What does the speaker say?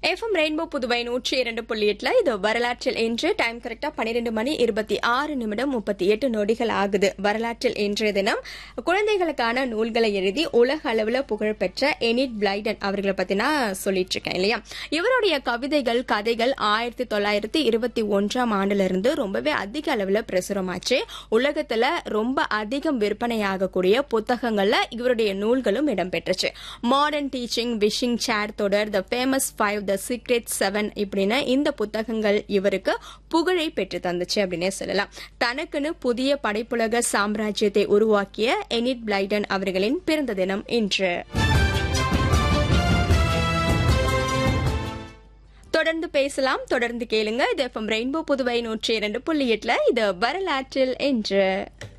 FM rainbow Puduvai நூற்றி இரண்டு புள்ளி எட்டுல இது வரலாற்றில் இன்று டைம் கரெக்டா பன்னிரெண்டு மணி இருபத்தி ஆறு நிமிடம் முப்பத்தி எட்டு நொடிகள் ஆகுது வரலாற்றில் இன்றைய தினம் குழந்தைகளுக்கான நூல்களை எழுதி உலக அளவுல புகழ்பெற்ற எனிட் பிளைடன் அவர்களை பத்தி நான் சொல்லிட்டு இருக்கேன் இல்லையா இவருடைய கவிதைகள் கதைகள் ஆயிரத்தி தொள்ளாயிரத்தி இருபத்தி ஒன்றாம் ஆண்டுல இருந்து ரொம்பவே அதிக அளவுல பிரசுரமாச்சு உலகத்துல ரொம்ப அதிகம் விற்பனையாகக்கூடிய புத்தகங்கள்ல இவருடைய நூல்களும் இடம்பெற்றுச்சு மாடர்ன் டீச்சிங் விஷிங் சேர் தொடர் the famous five the secret seven இப்படின்னு இந்த புத்தகங்கள் இவருக்கு புகழை பெற்று தந்துச்சு அப்படின்னே சொல்லலாம் தனக்குன்னு புதிய படைப்புலக சாம்ராஜ்யத்தை உருவாக்கிய எனிட் பிளைடன் அவர்களின் பிறந்த தினம் இன்று தொடர்ந்து பேசலாம் தொடர்ந்து கேளுங்க இது எஃப்எம் ரெயின்போ புதுவை நூற்றி இரண்டு புள்ளி எட்டுல இது வரலாற்றில் என்று